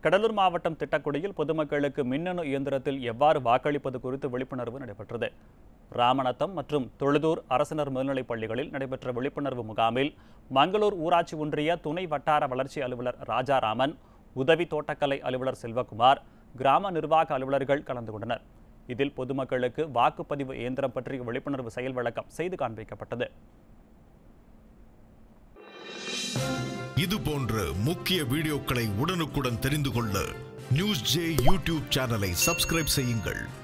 கடலூர் மாவட்டம் திட்டக்குடியில் பொதுமக்களுக்கு மின்னணு இயந்திரத்தில் எவ்வாறு வாக்களிப்பது குறித்து விழிப்புணர்வு நடைபெற்றது ராமநத்தம் மற்றும் தொழுதூர் அரசினர் மேல்நிலைப் பள்ளிகளில் நடைபெற்ற விழிப்புணர்வு முகாமில் மங்களூர் ஊராட்சி ஒன்றிய துணை வட்டார வளர்ச்சி அலுவலர் ராஜாராமன் உதவி தோட்டக்கலை அலுவலர் செல்வகுமார் கிராம நிர்வாக அலுவலர்கள் கலந்து கொண்டனர் இதில் பொதுமக்களுக்கு வாக்குப்பதிவு இயந்திரம் பற்றிய விழிப்புணர்வு செயல் விளக்கம் செய்து காண்பிக்கப்பட்டது இது போன்ற முக்கிய வீடியோக்களை உடனுக்குடன் தெரிந்து கொள்ள நியூஸ் ஜே யூடியூப் சேனலை சப்ஸ்கிரைப் செய்யுங்கள்